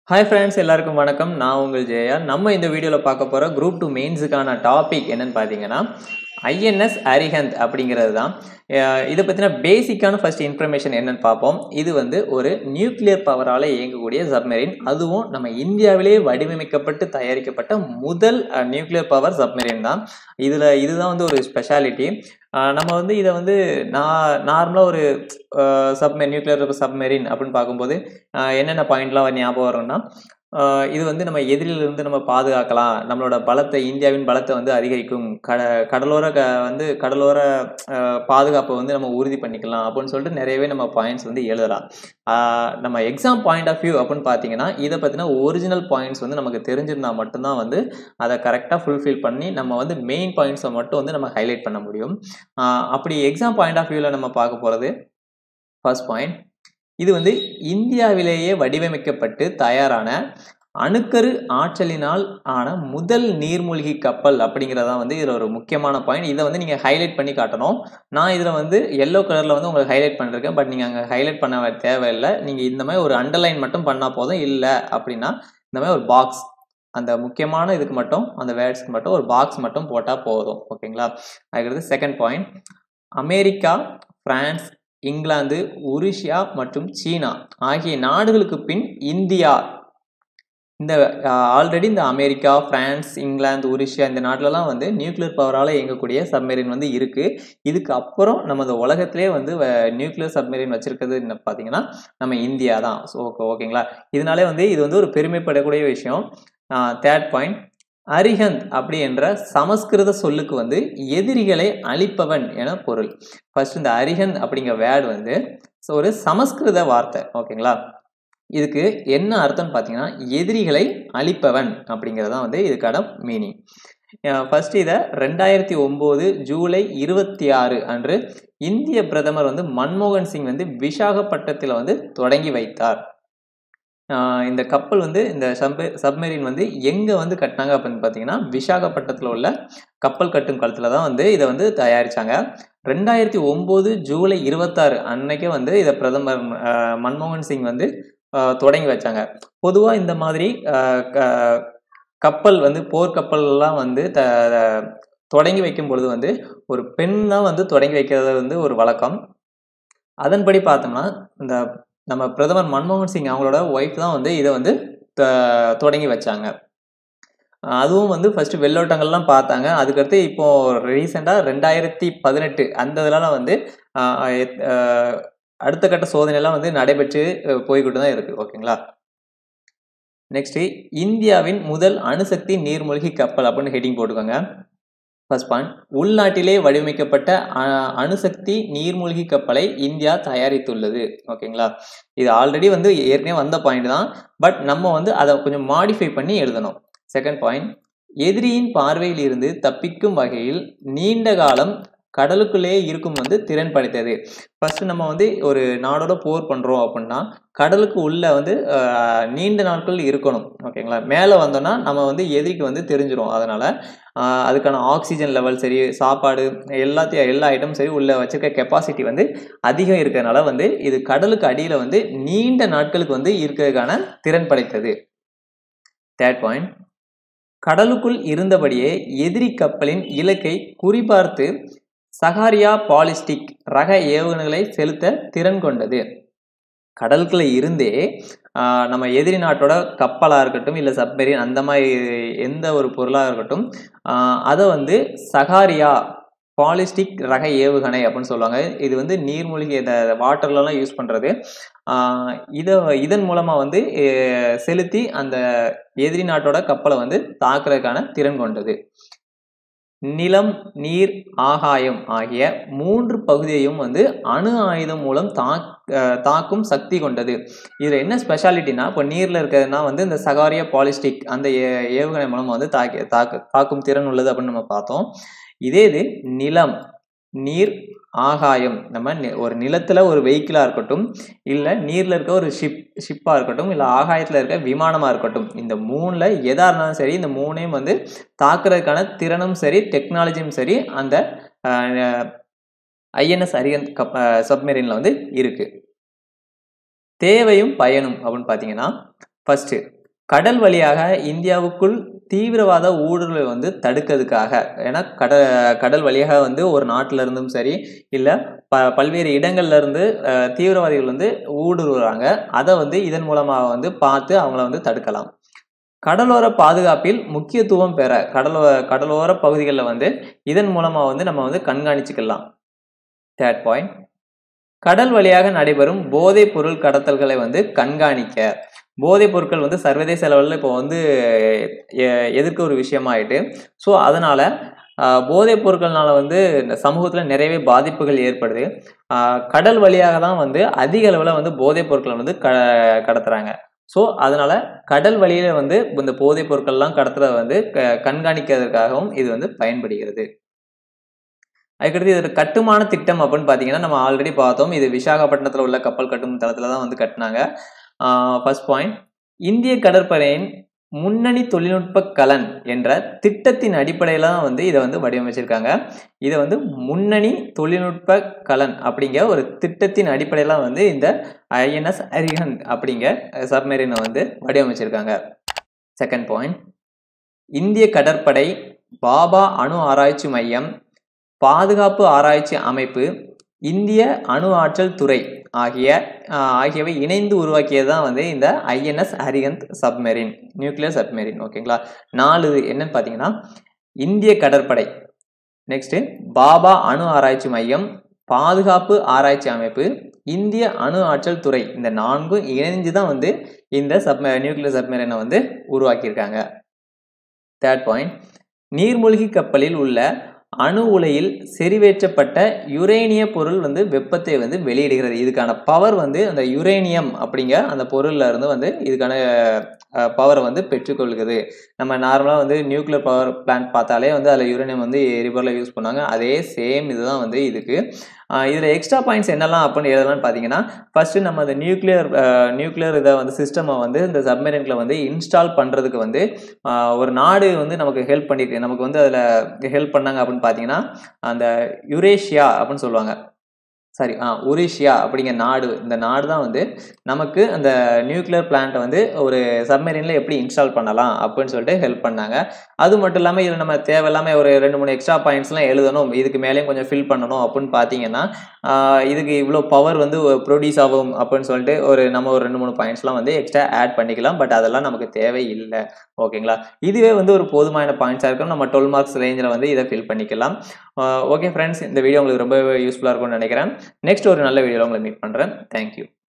hi friends எல்லாருக்கும் வணக்கம் நான் உங்கள் ஜெயா நம்ம இந்த வீடியோவில் பார்க்க போகிற குரூப் டூ மெயின்ஸுக்கான டாபிக் என்னன்னு பார்த்தீங்கன்னா ஐஎன்எஸ் அரிஹந்த் அப்படிங்கிறது தான் அஹ் இதை பற்றின பேசிக்கான ஃபர்ஸ்ட் இன்ஃபர்மேஷன் என்னன்னு பார்ப்போம் இது வந்து ஒரு நியூக்ளியர் பவரால் இயங்கக்கூடிய சப்மெரின் அதுவும் நம்ம இந்தியாவிலே வடிவமைக்கப்பட்டு தயாரிக்கப்பட்ட முதல் நியூக்ளியர் பவர் சப்மெரின் தான் இதில் இதுதான் வந்து ஒரு ஸ்பெஷாலிட்டி நம்ம வந்து இதை வந்து நான் நார்மலாக ஒரு சப்மெ நியூக்ளியர் சப்மெரின் அப்படின்னு பார்க்கும்போது ஆஹ் என்னென்ன பாயிண்ட்லாம் ஞாபகம் வரும்னா ஆஹ் இது வந்து நம்ம எதிரிலிருந்து நம்ம பாதுகாக்கலாம் நம்மளோட பலத்தை இந்தியாவின் பலத்தை வந்து அதிகரிக்கும் கட கடலோர க வந்து கடலோர ஆஹ் பாதுகாப்பை வந்து நம்ம உறுதி பண்ணிக்கலாம் அப்படின்னு சொல்லிட்டு நிறையவே நம்ம பாயிண்ட்ஸ் வந்து எழுதலாம் ஆஹ் நம்ம எக்ஸாம் பாயிண்ட் ஆஃப் வியூ அப்படின்னு பார்த்தீங்கன்னா இதை பற்றின ஒரிஜினல் பாயிண்ட்ஸ் வந்து நமக்கு தெரிஞ்சிருந்தா மட்டும்தான் வந்து அதை கரெக்டாக ஃபுல்ஃபில் பண்ணி நம்ம வந்து மெயின் பாயிண்ட்ஸை மட்டும் வந்து நம்ம ஹைலைட் பண்ண முடியும் ஆஹ் அப்படி எக்ஸாம் பாயிண்ட் ஆஃப் வியூவில் நம்ம பார்க்க போகிறது ஃபர்ஸ்ட் பாயிண்ட் இது வந்து இந்தியாவிலேயே வடிவமைக்கப்பட்டு தயாரான அணுக்கரு ஆற்றலினால் ஆன முதல் நீர்மூழ்கி கப்பல் அப்படிங்கிறதான் வந்து இதில் ஒரு முக்கியமான பாயிண்ட் இதை வந்து நீங்கள் ஹைலைட் பண்ணி காட்டணும் நான் இதில் வந்து எல்லோ கலரில் வந்து உங்களுக்கு ஹைலைட் பண்ணிருக்கேன் பட் நீங்கள் அங்கே ஹைலைட் பண்ண தேவையில்லை நீங்கள் இந்த மாதிரி ஒரு அண்டர்லைன் மட்டும் பண்ணால் போதும் இல்லை அப்படின்னா இந்த மாதிரி ஒரு பாக்ஸ் அந்த முக்கியமான இதுக்கு மட்டும் அந்த வேர்ட்ஸ்க்கு மட்டும் ஒரு பாக்ஸ் மட்டும் போட்டால் போதும் ஓகேங்களா அதுக்கடுத்து second point America France England Russia மற்றும் சீனா ஆகிய நாடுகளுக்கு பின் இந்தியா இந்த ஆல்ரெடி இந்த அமெரிக்கா பிரான்ஸ் இங்கிலாந்து உருஷியா இந்த நாட்டிலலாம் வந்து நியூக்ளியர் பவரால் இயங்கக்கூடிய சப்மெரின் வந்து இருக்குது இதுக்கு அப்புறம் நம்ம இந்த உலகத்திலே வந்து நியூக்ளியர் சப்மெரின் வச்சிருக்கிறது என்ன பார்த்தீங்கன்னா நம்ம இந்தியா தான் ஸோ ஓகே ஓகேங்களா இதனாலே வந்து இது வந்து ஒரு பெருமைப்படக்கூடிய விஷயம் தேர்ட் பாயிண்ட் அரிஹந்த் அப்படி என்ற சமஸ்கிருத சொல்லுக்கு வந்து எதிரிகளை அழிப்பவன் என பொருள் ஃபர்ஸ்ட் இந்த அரிஹந்த் அப்படிங்கிற வேர்டு வந்து ஒரு சமஸ்கிருத வார்த்தை ஓகேங்களா இதுக்கு என்ன அர்த்தம்னு பார்த்தீங்கன்னா எதிரிகளை அழிப்பவன் அப்படிங்கிறதான் வந்து இதுக்கான மீனிங் ஃபர்ஸ்ட் இதை ரெண்டாயிரத்தி ஒம்பது ஜூலை இருபத்தி ஆறு அன்று இந்திய பிரதமர் வந்து மன்மோகன் சிங் வந்து விசாகப்பட்டினத்தில் வந்து தொடங்கி வைத்தார் இந்த கப்பல் வந்து இந்த சப் சப்மெரின் வந்து எங்கே வந்து கட்டினாங்க அப்படின்னு பார்த்தீங்கன்னா விசாகப்பட்டினத்தில் உள்ள கப்பல் கட்டும் காலத்தில் தான் வந்து இதை வந்து தயாரித்தாங்க ரெண்டாயிரத்தி ஒம்பது ஜூலை இருபத்தாறு அன்னைக்கே வந்து இதை பிரதமர் மன்மோகன் சிங் வந்து தொடங்கி வச்சாங்க பொதுவாக இந்த மாதிரி கப்பல் வந்து போர்க்கப்பல்லாம் வந்து த தொடங்கி வைக்கும் பொழுது வந்து ஒரு பெண் தான் வந்து தொடங்கி வைக்கிறது வந்து ஒரு வழக்கம் அதன்படி பார்த்தோம்னா இந்த நம்ம பிரதமர் மன்மோகன் சிங் அவங்களோட ஒய்ஃப் தான் வந்து இதை வந்து தொடங்கி வச்சாங்க அதுவும் வந்து ஃபர்ஸ்ட் வெள்ளோட்டங்கள்லாம் பார்த்தாங்க அதுக்கடுத்து இப்போ ரீசெண்டாக ரெண்டாயிரத்தி பதினெட்டு அந்த இதெல்லாம் வந்து அடுத்த கட்ட சோதனைலாம் வந்து நடைபெற்று போய்கிட்டு தான் இருக்குது ஓகேங்களா நெக்ஸ்ட்டு இந்தியாவின் முதல் அணுசக்தி நீர்மூழ்கி கப்பல் அப்படின்னு ஹெட்டிங் போட்டுக்கோங்க ஃபர்ஸ்ட் பாயிண்ட் உள்நாட்டிலே வடிவமைக்கப்பட்ட அணுசக்தி நீர்மூழ்கி கப்பலை இந்தியா தயாரித்துள்ளது ஓகேங்களா இது ஆல்ரெடி வந்து ஏற்கனவே வந்த பாயிண்ட் தான் பட் நம்ம வந்து அதை கொஞ்சம் மாடிஃபை பண்ணி எழுதணும் செகண்ட் பாயிண்ட் எதிரியின் பார்வையில் இருந்து தப்பிக்கும் வகையில் நீண்ட காலம் கடலுக்குள்ளே இருக்கும் வந்து திறன் படைத்தது ஃபர்ஸ்ட் நம்ம வந்து ஒரு நாடோட போர் பண்ணுறோம் அப்படின்னா கடலுக்கு உள்ள வந்து நீண்ட நாட்கள் இருக்கணும் ஓகேங்களா மேலே வந்தோம்னா நம்ம வந்து எதிரிக்கு வந்து தெரிஞ்சிடும் அதனால் அதுக்கான ஆக்சிஜன் லெவல் சரி சாப்பாடு எல்லாத்தையும் எல்லா ஐட்டமும் சரி உள்ள வச்சிருக்க கெப்பாசிட்டி வந்து அதிகம் இருக்கிறதுனால வந்து இது கடலுக்கு அடியில் வந்து நீண்ட நாட்களுக்கு வந்து இருக்கிறதுக்கான திறன் படைத்தது தேர்ட் பாயிண்ட் கடலுக்குள் இருந்தபடியே எதிரி கப்பலின் இலக்கை குறிபார்த்து சகாரியா பாலிஸ்டிக் ரக ஏவுகணைகளை செலுத்த திறன் கொண்டது கடலுக்குள்ள இருந்தே நம்ம எதிரி நாட்டோட கப்பலாக இருக்கட்டும் இல்லை சப்மெரின் அந்த மாதிரி எந்த ஒரு பொருளாக இருக்கட்டும் அதை வந்து சகாரியா பாலிஸ்டிக் ரக ஏவுகணை அப்படின்னு சொல்லுவாங்க இது வந்து நீர்மூழ்கி இந்த வாட்டர்லலாம் யூஸ் பண்ணுறது இதை இதன் மூலமாக வந்து செலுத்தி அந்த எதிரி நாட்டோட கப்பலை வந்து தாக்குறதுக்கான திறன் கொண்டது நிலம் நீர் ஆகாயம் ஆகிய மூன்று பகுதியையும் வந்து அணு ஆயுதம் மூலம் தாக் தாக்கும் சக்தி கொண்டது இதில் என்ன ஸ்பெஷாலிட்டினா இப்போ நீரில் இருக்கிறதுனா வந்து இந்த சகாரியா பாலிஸ்டிக் அந்த ஏவுகணை மூலம் வந்து தாக்கி தாக்கு தாக்கும் திறன் உள்ளது அப்படின்னு நம்ம பார்த்தோம் இதே இது நிலம் நீர் ஆகாயம் நம்ம ஒரு நிலத்தில் ஒரு வெஹிக்கிளாக இருக்கட்டும் இல்லை நீரில் இருக்க ஒரு ஷிப் ஷிப்பாக இருக்கட்டும் இல்லை ஆகாயத்தில் இருக்க விமானமாக இருக்கட்டும் இந்த மூணில் எதாக இருந்தாலும் சரி இந்த மூணையும் வந்து தாக்குறதுக்கான திறனும் சரி டெக்னாலஜியும் சரி அந்த ஐஎன்எஸ் அரியன் கப் சப்மெரினில் வந்து இருக்குது தேவையும் பயனும் அப்படின்னு பார்த்தீங்கன்னா ஃபஸ்ட்டு கடல் வழியாக இந்தியாவுக்குள் தீவிரவாத ஊடுருவலை வந்து தடுக்கிறதுக்காக ஏன்னா கட கடல் வழியாக வந்து ஒரு நாட்டில இருந்தும் சரி இல்லை ப பல்வேறு இடங்கள்ல இருந்து அஹ், தீவிரவாதிகள் வந்து ஊடுருவுறாங்க அதை வந்து இதன் மூலமாக வந்து பார்த்து அவங்கள வந்து தடுக்கலாம் கடலோர பாதுகாப்பில் முக்கியத்துவம் பெற கடலோ கடலோர பகுதிகளில் வந்து இதன் மூலமாக வந்து நம்ம வந்து கண்காணிச்சுக்கலாம் தேர்ட் பாயிண்ட் கடல் வழியாக நடைபெறும் போதைப் பொருள் கடத்தல்களை வந்து கண்காணிக்க போதைப் பொருட்கள் வந்து சர்வதேச லெவலில் இப்போ வந்து எ- எதிர்க்க ஒரு விஷயமாயிட்டு ஸோ அதனால ஆஹ், போதைப் பொருட்கள்னால வந்து இந்த சமூகத்தில் நிறையவே பாதிப்புகள் ஏற்படுது ஆஹ், கடல் வழியாக தான் வந்து அதிக அளவில் வந்து போதைப் பொருட்களை வந்து க கடத்துறாங்க ஸோ அதனால கடல் வழியில வந்து இந்த போதைப் பொருட்கள்லாம் கடத்துறத வந்து க- கண்காணிக்கிறதுக்காகவும் இது வந்து பயன்படுகிறது அதுக்கடுத்து இது கட்டுமான திட்டம் அப்படின்னு பார்த்தீங்கன்னா நம்ம ஆல்ரெடி பார்த்தோம் இது விசாகப்பட்டினத்தில் உள்ள கப்பல் கட்டும் தளத்தில் தான் வந்து கட்டினாங்க ஃபர்ஸ்ட் பாயிண்ட் இந்திய கடற்படையின் முன்னணி தொழில்நுட்ப கலன் என்ற திட்டத்தின் அடிப்படையில் தான் வந்து இதை வந்து வடிவமைச்சிருக்காங்க இதை வந்து முன்னணி தொழில்நுட்ப கலன் அப்படிங்கிற ஒரு திட்டத்தின் அடிப்படையில் வந்து இந்த ஐஎன்எஸ் அரிஹந்த் அப்படிங்கிற சப்மெரினை வந்து வடிவமைச்சிருக்காங்க செகண்ட் பாயிண்ட் இந்திய கடற்படை பாபா அணு ஆராய்ச்சி மையம் பாதுகாப்பு ஆராய்ச்சி அமைப்பு இந்திய அணு ஆற்றல் துறை ஆகிய ஆஹ், ஆகியவை இணைந்து உருவாக்கியது தான் வந்து இந்த INS Arihant submarine nuclear submarine ஓகேங்களா நாலு என்னன்னு பார்த்தீங்கன்னா இந்திய கடற்படை நெக்ஸ்ட் பாபா அணு ஆராய்ச்சி மையம் பாதுகாப்பு ஆராய்ச்சி அமைப்பு இந்திய அணு ஆற்றல் துறை இந்த நான்கும் இணைஞ்சு தான் வந்து இந்த சப் நியூக்ளியர் சப்மெரினை வந்து உருவாக்கியிருக்காங்க தேர்ட் பாயிண்ட் நீர்மூழ்கி கப்பலில் உள்ள அணு உலையில் செறிவேற்றப்பட்ட யுரேனிய பொருள் வந்து வெப்பத்தை வந்து வெளியிடுகிறது இதுக்கான பவர் வந்து அந்த யுரேனியம் அப்படிங்கிற அந்த பொருள்ல இருந்து வந்து இதுக்கான பவரை வந்து பெற்றுக்கொள்கிறது நம்ம நார்மலாக வந்து நியூக்ளியர் பவர் பிளான்ட் பார்த்தாலே வந்து அதில் யுரேனியம் வந்து எரிபொருளை யூஸ் பண்ணாங்க அதே சேம் இதுதான் வந்து இதுக்கு இதில் எக்ஸ்ட்ரா பாயிண்ட்ஸ் என்னெல்லாம் அப்படின்னு எழுதலாம்னு பார்த்தீங்கன்னா ஃபர்ஸ்ட் நம்ம அந்த நியூக்ளியர் நியூக்ளியர் இதை வந்து சிஸ்டமை வந்து இந்த சப்மெரின்ல வந்து இன்ஸ்டால் பண்ணுறதுக்கு வந்து ஆஹ் ஒரு நாடு வந்து நமக்கு ஹெல்ப் பண்ணியிருக்கு நமக்கு வந்து அதில் ஹெல்ப் பண்ணாங்க அப்படின்னு பார்த்தீங்கன்னா அந்த யுரேஷியா அப்படின்னு சொல்லுவாங்க சாரி ஆ உரிஷியா அப்படிங்கிற நாடு இந்த நாடு தான் வந்து நமக்கு அந்த நியூக்ளியர் பிளான்ட்டை வந்து ஒரு சப்மெரினில் எப்படி இன்ஸ்டால் பண்ணலாம் அப்படின்னு சொல்லிட்டு ஹெல்ப் பண்ணாங்க அது மட்டும் இல்லாமல் இதில் நம்ம தேவையில்லாமல் ஒரு ரெண்டு மூணு எக்ஸ்ட்ரா பாயிண்ட்ஸ்லாம் எழுதணும் இதுக்கு மேலேயும் கொஞ்சம் ஃபில் பண்ணணும் அப்படின்னு பார்த்தீங்கன்னா ஆஹ் இதுக்கு இவ்வளோ பவர் வந்து ப்ரொடியூஸ் ஆகும் அப்படின்னு சொல்லிட்டு ஒரு நம்ம ஒரு ரெண்டு மூணு பாயிண்ட்ஸ்லாம் வந்து எக்ஸ்ட்ரா ஆட் பண்ணிக்கலாம் பட் அதெல்லாம் நமக்கு தேவையில்லை ஓகேங்களா இதுவே வந்து ஒரு போதுமான பாயிண்ட்ஸாக இருக்கும் நம்ம டுவெல் மார்க்ஸ் ரேஞ்சில் வந்து இதை ஃபில் பண்ணிக்கலாம் ஓகே ஃப்ரெண்ட்ஸ் இந்த வீடியோ உங்களுக்கு ரொம்ப யூஸ்ஃபுல்லாக இருக்கும்னு நினைக்கிறேன் நெக்ஸ்ட் ஒரு நல்ல வீடியோவில் உங்களை மீட் பண்ணுறேன் தேங்க்யூ